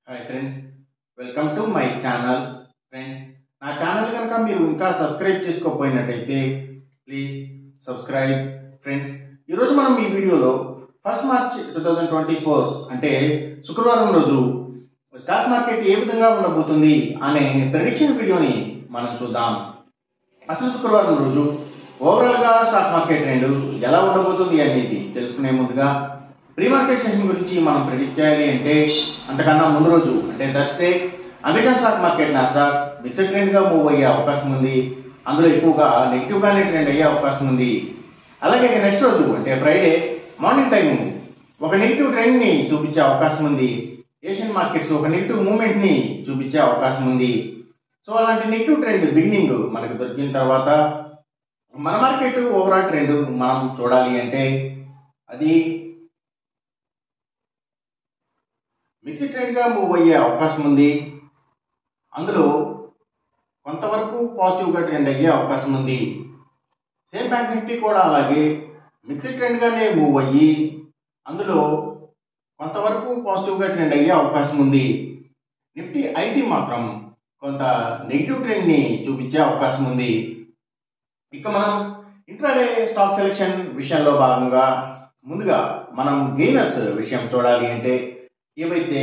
hi friends welcome to my channel friends నా channel కనుక మీరు ఇంకా సబ్స్క్రైబ్ చేసుకోకపోయినట్టయితే ప్లీజ్ సబ్స్క్రైబ్ ఫ్రెండ్స్ ఈరోజు మనం ఈ వీడియోలో first March two thousand twenty four అంటే శుక్రవారం రోజు స్టాక్ మార్కెట్ ఏ విధంగా ఉండబోతుంది అనే ప్రెడిక్షన్ వీడియోని మనం చూద్దాం అసలు శుక్రవారం రోజు ఓవరాల్గా స్టాక్ మార్కెట్ ట్రెండ్ ఎలా ఉండబోతుంది అనేది తెలుసుకునే ముందుగా ప్రీ మార్కెట్ సెషన్ గురించి మనం ప్రిడిక్ట్ చేయాలి అంటే అంతకన్నా ముందు రోజు అంటే Thursday American stock market Nasdaq mixed ట్రెండ్గా మూవ్ అయ్యే అవకాశం ఉంది అందులో ఎక్కువగా నెగిటివ్గానే ట్రెండ్ అయ్యే అవకాశం ఉంది అలాగే నెక్స్ట్ రోజు అంటే ఫ్రైడే మార్నింగ్ టైం ఒక నెగిటివ్ ట్రెండ్ని చూపించే అవకాశం ఉంది ఏషియన్ మార్కెట్స్ ఒక నెగిటివ్ మూమెంట్ని చూపించే అవకాశం ఉంది సో అలాంటి నెగిటివ్ ట్రెండ్ బిగినింగ్ మనకు దొరికిన తర్వాత మన మార్కెట్ ఓవరాల్ ట్రెండ్ మనం చూడాలి అంటే అది మిక్స్డ్ ట్రెండ్గా మూవ్ అయ్యే అవకాశం ఉంది అందులో కొంతవరకు పాజిటివ్గా ట్రెండ్ అయ్యే అవకాశం ఉంది సేమ్ బ్యాంక్ నిఫ్టీ కూడా అలాగే మిక్స్డ్ ట్రెండ్గానే మూవ్ అయ్యి అందులో కొంతవరకు పాజిటివ్గా ట్రెండ్ అయ్యే అవకాశం ఉంది నిఫ్టీ ఐటీ మాత్రం కొంత నెగిటివ్ ట్రెండ్ని చూపించే అవకాశం ఉంది ఇక మనం ఇంట్రాడే స్టాక్ సెలెక్షన్ విషయంలో భాగంగా ముందుగా మనం గెయినర్స్ విషయం చూడాలి అంటే ఏవైతే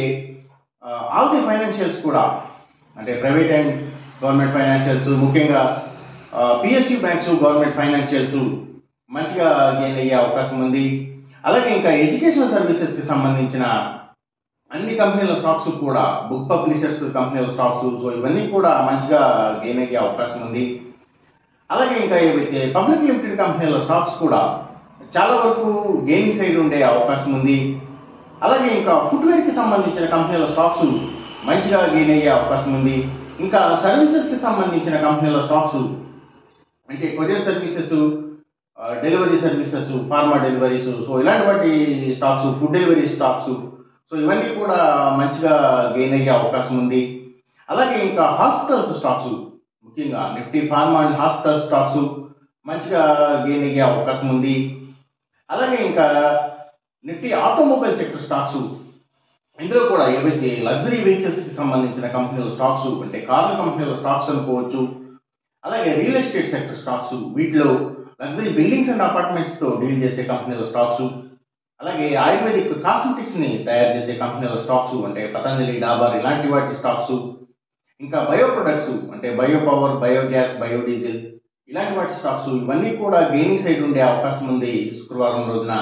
ఆల్ ది ఫైనాన్షియల్స్ కూడా అంటే ప్రైవేట్ అండ్ గవర్నమెంట్ ఫైనాన్షియల్స్ ముఖ్యంగా పిఎస్యు బ్యాంక్స్ గవర్నమెంట్ ఫైనాన్షియల్స్ మంచిగా గెయిన్ అయ్యే అవకాశం ఉంది అలాగే ఇంకా ఎడ్యుకేషనల్ సర్వీసెస్కి సంబంధించిన అన్ని కంపెనీల స్టాక్స్ కూడా బుక్ పబ్లిషర్స్ కంపెనీల స్టాక్స్ సో ఇవన్నీ కూడా మంచిగా గెయిన్ అయ్యే అవకాశం ఉంది అలాగే ఇంకా ఏవైతే పబ్లిక్ లిమిటెడ్ కంపెనీల స్టాక్స్ కూడా చాలా వరకు గెయినింగ్ సైడ్ ఉండే అవకాశం ఉంది అలాగే ఇంకా ఫుట్వేర్కి సంబంధించిన కంపెనీల స్టాక్స్ మంచిగా గెయిన్ అయ్యే అవకాశం ఉంది ఇంకా సర్వీసెస్కి సంబంధించిన కంపెనీల స్టాక్స్ అంటే courier services delivery services pharma deliveries so ఇలాంటి వాటి stocks food delivery stocks so ఇవన్నీ కూడా మంచిగా గెయిన్ అయ్యే అవకాశం ఉంది అలాగే ఇంకా హాస్పిటల్స్ స్టాక్స్ ముఖ్యంగా Nifty pharma and hospital stocks మంచిగా గెయిన్ అయ్యే అవకాశం ఉంది అలాగే ఇంకా నిఫ్టీ ఆటోమొబైల్ సెక్టర్ స్టాక్స్ ఇందులో కూడా ఏవైతే లగ్జరీ వెహికల్స్కి సంబంధించిన కంపెనీల స్టాక్స్ అంటే కార్ల కంపెనీల స్టాక్స్ అనుకోవచ్చు అలాగే రియల్ ఎస్టేట్ సెక్టర్ స్టాక్స్ వీటిలో లగ్జరీ బిల్డింగ్స్ అండ్ అపార్ట్మెంట్స్తో డీల్ చేసే కంపెనీల స్టాక్స్ అలాగే ఆయుర్వేదిక్ కాస్మెటిక్స్ని తయారు చేసే కంపెనీల స్టాక్స్ అంటే పతంజలి డాబర్ ఇలాంటి వాటి స్టాక్స్ ఇంకా బయో ప్రొడక్ట్స్ అంటే బయో పవర్ బయోగ్యాస్ బయోడీజిల్ ఇలాంటి వాటి స్టాక్స్ ఇవన్నీ కూడా గెయినింగ్ సైడ్ ఉండే అవకాశం ఉంది శుక్రవారం రోజున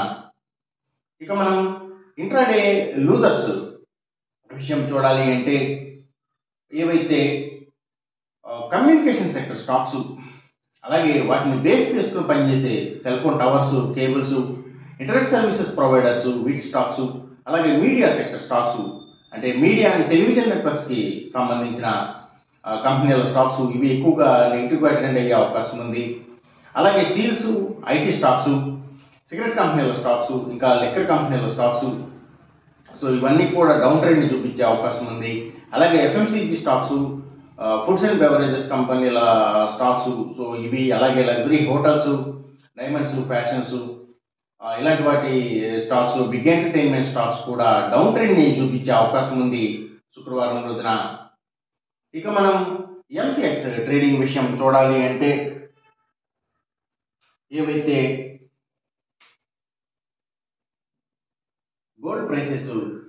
ఇక మనం ఇంట్రాడే లూజర్స్ విషయం చూడాలి అంటే ఏవైతే కమ్యూనికేషన్ సెక్టర్ స్టాక్స్ అలాగే వాటిని బేస్ చేసుకుని పనిచేసే cell phone towers cables internet services providers వీటి స్టాక్స్ అలాగే మీడియా సెక్టర్ స్టాక్స్ అంటే మీడియా అండ్ టెలివిజన్ నెట్వర్క్స్కి సంబంధించిన కంపెనీల స్టాక్స్ ఇవి ఎక్కువగా నెగిటివ్గా ట్రెండ్ అయ్యే అవకాశం ఉంది అలాగే స్టీల్స్ ఐటీ స్టాక్స్ సిగరెట్ కంపెనీల స్టాక్స్ ఇంకా లెక్కర్ కంపెనీల స్టాక్స్ సో ఇవన్నీ కూడా డౌన్ ట్రెండ్ని చూపించే అవకాశం ఉంది అలాగే FMCG stocks foods and beverages కంపెనీల స్టాక్స్ సో ఇవి అలాగే లగ్జరీ హోటల్స్ డైమండ్స్ ఫ్యాషన్స్ ఇలాంటి వాటి స్టాక్స్ బిగ్ ఎంటర్టైన్మెంట్ స్టాక్స్ కూడా డౌన్ ట్రెండ్ని చూపించే అవకాశం ఉంది శుక్రవారం రోజున ఇక మనం ఎంసీఎక్స్ ట్రేడింగ్ విషయం చూడాలి అంటే ఏవైతే గోల్డ్ ప్రైసెస్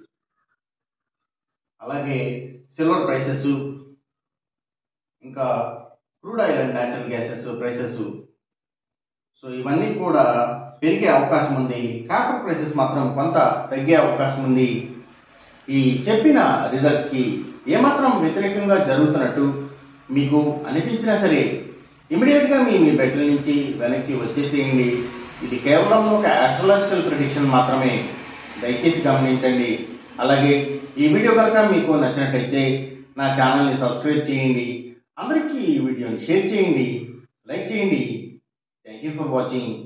అలాగే సిల్వర్ ప్రైసెస్ ఇంకా crude oil and natural gases prices so ఇవన్నీ కూడా పెరిగే అవకాశం ఉంది కాపర్ ప్రైసెస్ మాత్రం కొంత తగ్గే అవకాశం ఉంది ఈ చెప్పిన రిజల్ట్స్కి ఏమాత్రం వ్యతిరేకంగా జరుగుతున్నట్టు మీకు అనిపించినా సరే ఇమీడియట్గా మీ మీ బెట్ల నుంచి వెనక్కి వచ్చేసేయండి ఇది కేవలం ఒక ఆస్ట్రలాజికల్ ప్రిడిక్షన్ మాత్రమే దయచేసి గమనించండి అలాగే ఈ వీడియో కనుక మీకు నచ్చినట్టయితే నా ఛానల్ని సబ్స్క్రైబ్ చేయండి అందరికీ ఈ వీడియోని షేర్ చేయండి లైక్ చేయండి థ్యాంక్ యూ ఫర్ వాచింగ్